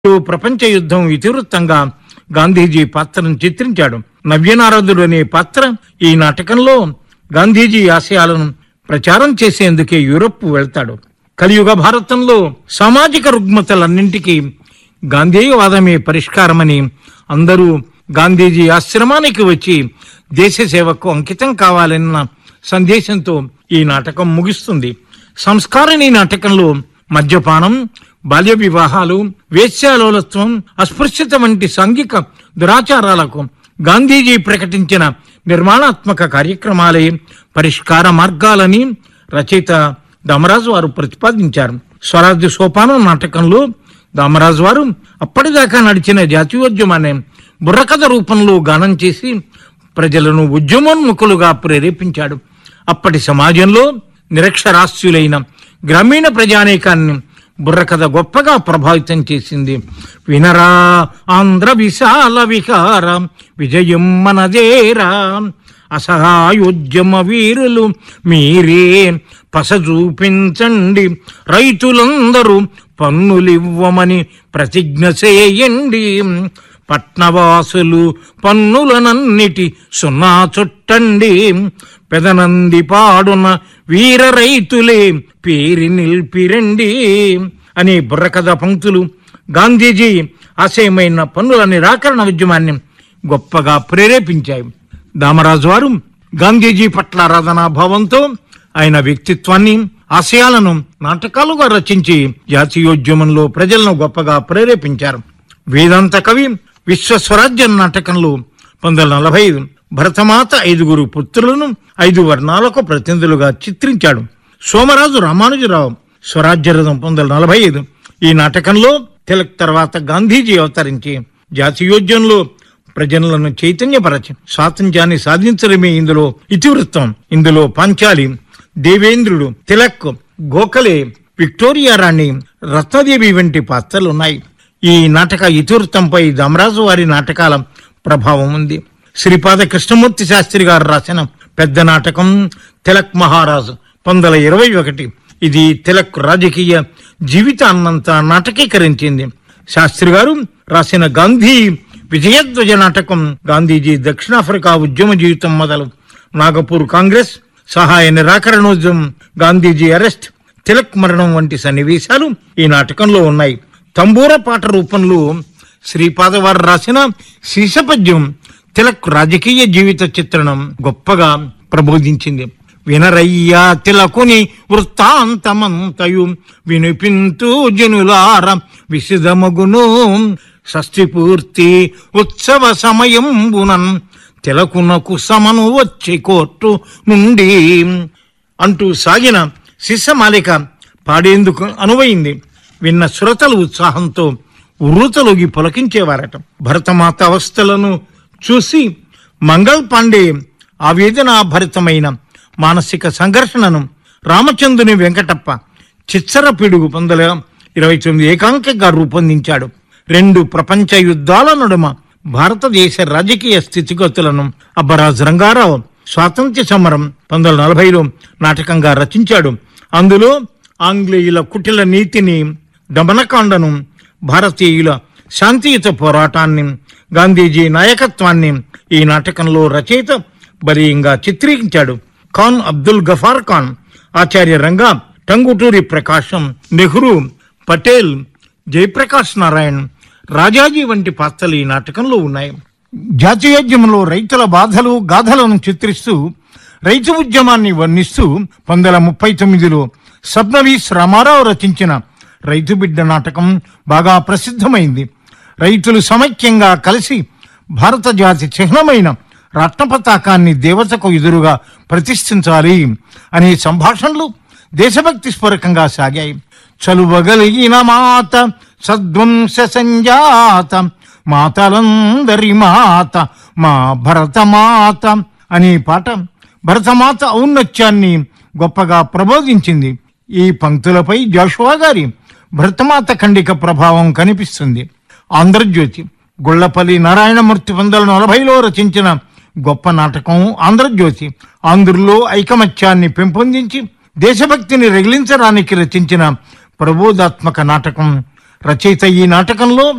ప్రపంచ యుద్ధం ఇతివృత్తంగా గాంధీజీ పాత్రను చిత్రించాడు నవ్యనారదుడు అనే పాత్ర ఈ నాటకంలో గాంధీజీ ఆశయాలను ప్రచారం చేసేందుకే యూరప్ వెళ్తాడు కలియుగ భారతంలో సామాజిక రుగ్మతలన్నింటికీ గాంధేయవాదమే పరిష్కారమని అందరూ గాంధీజీ ఆశ్రమానికి వచ్చి దేశ సేవకు అంకితం కావాలన్న సందేశంతో ఈ నాటకం ముగిస్తుంది సంస్కారణి నాటకంలో మద్యపానం బాల్య వివాహాలు వేశ్యాలోలత్వం అస్పృశ్యత వంటి సాంఘిక దురాచారాలకు గాంధీజీ ప్రకటించిన నిర్మాణాత్మక కార్యక్రమాలే పరిష్కార మార్గాలని రచయిత దామరాజు వారు ప్రతిపాదించారు స్వరాజ్య సోపానం నాటకంలో దామరాజు వారు అప్పటిదాకా నడిచిన జాతీయోద్యమాన్ని బుర్రకథ రూపంలో గానం చేసి ప్రజలను ఉద్యమోన్ముఖులుగా ప్రేరేపించాడు అప్పటి సమాజంలో నిరక్షరాస్యులైన గ్రామీణ ప్రజానేకాన్ని బుర్రకథ గొప్పగా ప్రభావితం చేసింది వినరా ఆంధ్ర విశాల విహార విజయం మనదేరా అసహాయోద్యమ వీరులు మీరే పస చూపించండి రైతులందరూ పన్నులివ్వమని ప్రతిజ్ఞ చేయండి పట్నవాసులు పన్నులనన్నిటి సున్నా చుట్టండి పెదనంది పాడున వీర రైతులే పేరి నిల్పిరండి అనే బుర్రకథ పంక్తులు గాంధీజీ ఆశయమైన పన్నుల నిరాకరణ ఉద్యమాన్ని గొప్పగా ప్రేరేపించాయి దామరాజు వారు గాంధీజీ పట్ల ఆరాధనా భావంతో ఆయన వ్యక్తిత్వాన్ని ఆశయాలను నాటకాలుగా రచించి జాతీయోద్యమంలో ప్రజలను గొప్పగా ప్రేరేపించారు వేదాంత కవి విశ్వ స్వరాజ్యం నాటకంలో పంతొమ్మిది వందల నలభై ఐదు భరతమాత ఐదుగురు పుత్రులను ఐదు వర్ణాలకు ప్రతినిధులుగా చిత్రించాడు సోమరాజు రామానుజరావు స్వరాజ్య రథం పంతొమ్మిది వందల నలభై ఐదు ఈ నాటకంలో తిలక్ తర్వాత గాంధీజీ అవతరించి జాతీయోద్యమంలో ప్రజలను చైతన్యపరచి స్వాతంత్ర్యాన్ని సాధించడమే ఇందులో ఇతివృత్తం ఇందులో పాంచాలి దేవేంద్రుడు తిలక్ గోఖలే విక్టోరియా రాణి రత్నదేవి వంటి పాత్రలు ఉన్నాయి ఈ నాటక ఇతివృత్తంపై దమరాజు వారి నాటకాల ప్రభావం ఉంది శ్రీపాద కృష్ణమూర్తి శాస్త్రి గారు రాసిన పెద్ద నాటకం తిలక్ మహారాజు పంతొమ్మిది ఇరవై ఒకటి ఇది తిలక్ రాజకీయ జీవితాన్నంతా నాటకీకరించింది శాస్త్రి గారు రాసిన గాంధీ విజయధ్వజ నాటకం గాంధీజీ దక్షిణాఫ్రికా ఉద్యమ జీవితం మొదలు నాగపూర్ కాంగ్రెస్ సహాయ నిరాకరణోద్యమం గాంధీజీ అరెస్ట్ తిలక్ మరణం వంటి సన్నివేశాలు ఈ నాటకంలో ఉన్నాయి తంబూర పాట రూపంలో శ్రీపాద వారు రాసిన శీర్షపద్యం తిలక్ రాజకీయ జీవిత చిత్రణం గొప్పగా ప్రబోధించింది వినరయ్యా తిలకుని వృత్తాంతమంతయు వినిపింతు జనులార విసిదమగును షష్ఠి పూర్తి ఉత్సవ సమయంబునన్ తిలకునకు సమను వచ్చి కోర్టు నుండి అంటూ సాగిన శిశమాలిక పాడేందుకు అనువైంది విన్న శ్రోతలు ఉత్సాహంతో ఉర్రూతలోగి పులకించేవారట భరతమాత అవస్థలను చూసి మంగళ్ పాండే ఆవేదనాభరితమైన మానసిక సంఘర్షణను రామచంద్రుని వెంకటప్ప చిచ్చర పిడుగు పొందల ఇరవై తొమ్మిది ఏకాంకంగా రూపొందించాడు రెండు ప్రపంచ యుద్ధాల నడుమ భారతదేశ రాజకీయ స్థితిగతులను అబ్బరాజ్ రంగారావు స్వాతంత్ర్య సమరం పంతొమ్మిది వందల నలభైలో నాటకంగా రచించాడు అందులో ఆంగ్లేయుల కుటిల నీతిని దమనకాండను భారతీయుల శాంతియుత పోరాటాన్ని గాంధీజీ నాయకత్వాన్ని ఈ నాటకంలో రచయిత బలీయంగా చిత్రీకరించాడు ఖాన్ అబ్దుల్ గఫార్ ఖాన్ ఆచార్య రంగా టంగుటూరి ప్రకాశం నెహ్రూ పటేల్ జయప్రకాష్ నారాయణ్ రాజాజీ వంటి పాత్రలు ఈ నాటకంలో ఉన్నాయి జాతీయోద్యమంలో రైతుల బాధలు గాథలను చిత్రిస్తూ రైతు ఉద్యమాన్ని వర్ణిస్తూ పంతొమ్మిది ముప్పై తొమ్మిదిలో సబ్నవీస్ రామారావు రచించిన రైతు బిడ్డ నాటకం బాగా ప్రసిద్ధమైంది రైతులు సమైక్యంగా కలిసి భారత జాతి చిహ్నమైన రత్న పతాకాన్ని దేవతకు ఎదురుగా ప్రతిష్ఠించాలి అనే సంభాషణలు దేశభక్తి స్ఫురకంగా సాగాయి చలువగలిగిన మాత సద్వంశ సంజాత మాతలందరి మాత మా భరతమాత అనే పాట భరతమాత ఔన్నత్యాన్ని గొప్పగా ప్రబోధించింది ఈ పంక్తులపై జాషువా గారి భరతమాత ఖండిక ప్రభావం కనిపిస్తుంది ఆంధ్రజ్యోతి గుళ్లపల్లి నారాయణమూర్తి వందల నలభైలో రచించిన గొప్ప నాటకం ఆంధ్రజ్యోతి ఆంధ్రుల్లో ఐకమత్యాన్ని పెంపొందించి దేశభక్తిని రగిలించడానికి రచించిన ప్రబోధాత్మక నాటకం రచయిత ఈ నాటకంలో